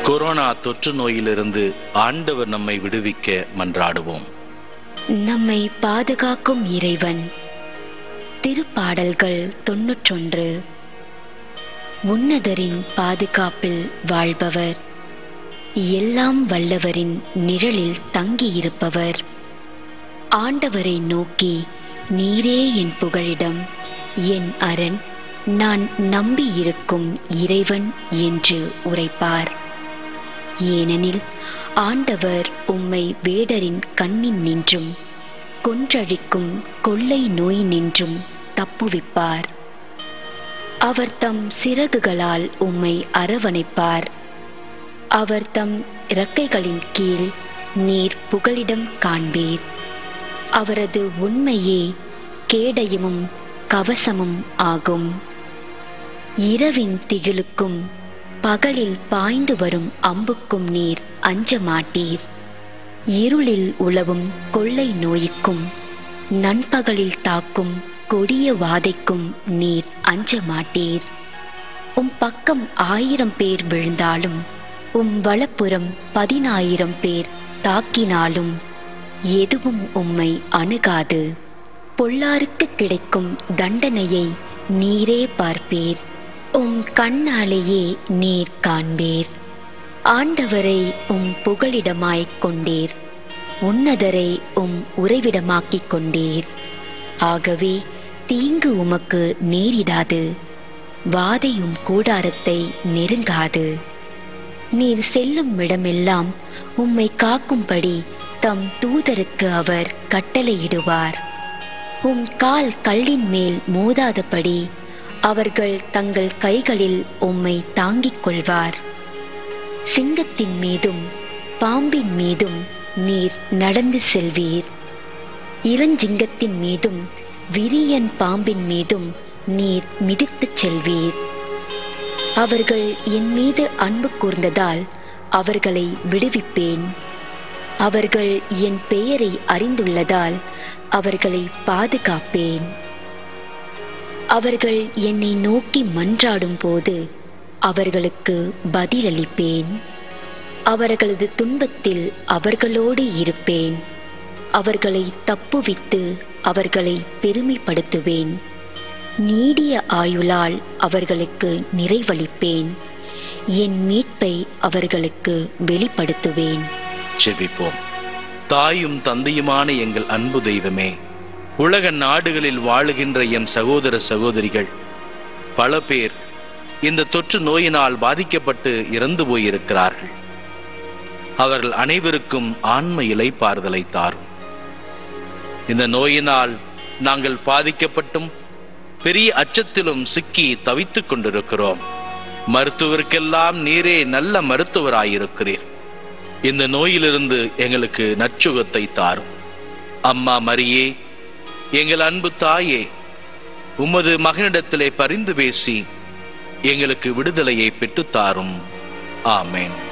corona தொற்று நோயிலிருந்து ஆண்டவர் நம்மை விடுவிக்க மன்றாடுவோம் நம்மை பாதுகாக்கும் இறைவன் திருப்பாடல்கள் தொன்னூற்றொன்று உன்னதரின் பாதுகாப்பில் வாழ்பவர் எல்லாம் வல்லவரின் நிழலில் தங்கியிருப்பவர் ஆண்டவரை நோக்கி நீரே என் புகழிடம் என் அரண் நான் நம்பியிருக்கும் இறைவன் என்று உரைப்பார் ஏனெனில் ஆண்டவர் உம்மை வேடரின் கண்ணின் நின்றும் கொன்றழிக்கும் கொள்ளை நோய் நின்றும் தப்புவிப்பார் அவர் தம் சிறகுகளால் உம்மை அரவணைப்பார் அவர் தம் இறக்கைகளின் கீழ் நீர் புகலிடம் காண்பீர் அவரது உண்மையே கேடயமும் கவசமும் ஆகும் இரவின் திகிலுக்கும் பகலில் பாய்ந்து வரும் அம்புக்கும் நீர் அஞ்ச மாட்டீர் இருளில் உழவும் கொள்ளை நோய்க்கும் நண்பகலில் தாக்கும் கொடிய வாதைக்கும் நீர் அஞ்ச மாட்டீர் உம் பக்கம் ஆயிரம் பேர் விழுந்தாலும் உம் வலப்புறம் பதினாயிரம் பேர் தாக்கினாலும் எதுவும் உம்மை அணுகாது பொல்லாருக்கு கிடைக்கும் தண்டனையை நீரே பார்ப்பீர் உம் கண்ணாலேயே நீர் காண்பீர் ஆண்டவரை உம் புகலிடமாய்க் கொண்டீர் உன்னதரை உம் உறைவிடமாக்கிக் கொண்டீர் ஆகவே தீங்கு உமக்கு நேரிடாது வாதையும் கூடாரத்தை நெருங்காது நீர் செல்லும் இடமெல்லாம் உம்மை காக்கும்படி தம் தூதருக்கு அவர் கட்டளையிடுவார் உம் கால் கல்லின் மேல் மோதாதபடி அவர்கள் தங்கள் கைகளில் உம்மை தாங்கிக் கொள்வார் சிங்கத்தின் மீதும் பாம்பின் மீதும் நீர் நடந்து செல்வீர் இளஞ்சிங்கத்தின் மீதும் விரியன் பாம்பின் மீதும் நீர் மிதித்துச் செல்வீர் அவர்கள் என் மீது அன்பு கூர்ந்ததால் அவர்களை விடுவிப்பேன் அவர்கள் என் பெயரை அறிந்துள்ளதால் அவர்களை பாதுகாப்பேன் அவர்கள் என்னை நோக்கி மன்றாடும் போது அவர்களுக்கு பதிலளிப்பேன் அவர்களது துன்பத்தில் அவர்களோடு இருப்பேன் அவர்களை தப்புவித்து அவர்களை பெருமைப்படுத்துவேன் நீடிய ஆயுளால் அவர்களுக்கு நிறைவளிப்பேன் என் மீட்பை அவர்களுக்கு வெளிப்படுத்துவேன் செபிப்போம் தாயும் தந்தையுமான எங்கள் அன்பு தெய்வமே உலக நாடுகளில் வாழுகின்ற எம் சகோதர சகோதரிகள் பல பேர் இந்த தொற்று நோயினால் பாதிக்கப்பட்டு இறந்து போயிருக்கிறார்கள் அவர்கள் அனைவருக்கும் ஆன்ம இலைப்பாறுதலை தாரும் இந்த நோயினால் நாங்கள் பாதிக்கப்பட்டும் பெரிய அச்சத்திலும் சிக்கி தவித்துக் கொண்டிருக்கிறோம் மருத்துவருக்கெல்லாம் நீரே நல்ல மருத்துவராயிருக்கிறீர் இந்த நோயிலிருந்து எங்களுக்கு நற்சுகத்தை தாரும் அம்மா மரியே எங்கள் அன்பு தாயே உமது மகனிடத்திலே பரிந்து பேசி எங்களுக்கு விடுதலையை பெற்றுத் தாரும் ஆமேன்